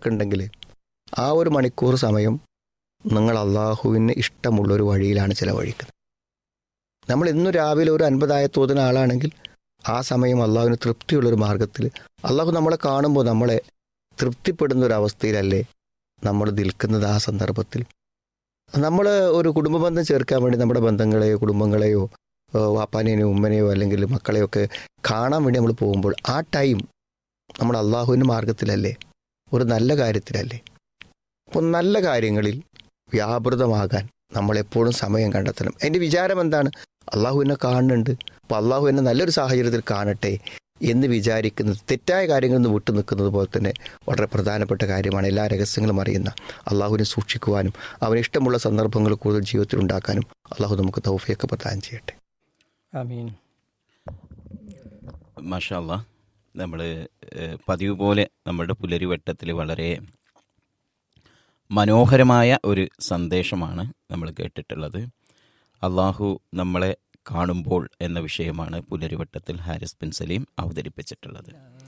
നിങ്ങൾക്കുണ്ടെങ്കിൽ ആ ഒരു മണിക്കൂർ സമയം നിങ്ങൾ അള്ളാഹുവിന് ഇഷ്ടമുള്ള ഒരു വഴിയിലാണ് ചിലവഴിക്കുന്നത് നമ്മൾ ഇന്നു രാവിലെ ഒരു അൻപതായ തോതിന് ആളാണെങ്കിൽ ആ സമയം അള്ളാഹുവിന് തൃപ്തിയുള്ളൊരു മാർഗത്തിൽ അള്ളാഹു നമ്മളെ കാണുമ്പോൾ നമ്മളെ തൃപ്തിപ്പെടുന്ന ഒരു അവസ്ഥയിലല്ലേ നമ്മൾ നിൽക്കുന്നത് ആ സന്ദർഭത്തിൽ നമ്മൾ ഒരു കുടുംബ ബന്ധം ചേർക്കാൻ വേണ്ടി നമ്മുടെ ബന്ധങ്ങളെയോ കുടുംബങ്ങളെയോ ഏഹ് വാപ്പാനെയോ ഉമ്മനെയോ അല്ലെങ്കിൽ മക്കളെയോ ഒക്കെ കാണാൻ വേണ്ടി നമ്മൾ പോകുമ്പോൾ ആ ടൈം നമ്മൾ അള്ളാഹുവിൻ്റെ മാർഗത്തിലല്ലേ ഒരു നല്ല കാര്യത്തിലല്ലേ അപ്പോൾ നല്ല കാര്യങ്ങളിൽ വ്യാപൃതമാകാൻ നമ്മൾ എപ്പോഴും സമയം കണ്ടെത്തണം എൻ്റെ വിചാരം എന്താണ് അള്ളാഹു എന്നെ കാണുന്നുണ്ട് അപ്പോൾ അള്ളാഹു എന്നെ നല്ലൊരു സാഹചര്യത്തിൽ കാണട്ടെ എന്ന് വിചാരിക്കുന്നത് തെറ്റായ കാര്യങ്ങളിൽ നിന്ന് വിട്ടു നിൽക്കുന്നത് പോലെ തന്നെ വളരെ പ്രധാനപ്പെട്ട കാര്യമാണ് എല്ലാ രഹസ്യങ്ങളും അറിയുന്ന അള്ളാഹുവിനെ സൂക്ഷിക്കുവാനും അവന് ഇഷ്ടമുള്ള സന്ദർഭങ്ങൾ കൂടുതൽ ജീവിതത്തിൽ ഉണ്ടാക്കാനും അള്ളാഹു നമുക്ക് തൗഫിയൊക്കെ പ്രദാനം ചെയ്യട്ടെ ആമീൻ മഷാല്ല നമ്മൾ പതിവ് പോലെ നമ്മുടെ പുലരിവട്ടത്തിൽ വളരെ മനോഹരമായ ഒരു സന്ദേശമാണ് നമ്മൾ കേട്ടിട്ടുള്ളത് അള്ളാഹു നമ്മളെ കാണുമ്പോൾ എന്ന വിഷയമാണ് പുലരിവട്ടത്തിൽ ഹാരിസ് ബിൻ സലീം അവതരിപ്പിച്ചിട്ടുള്ളത്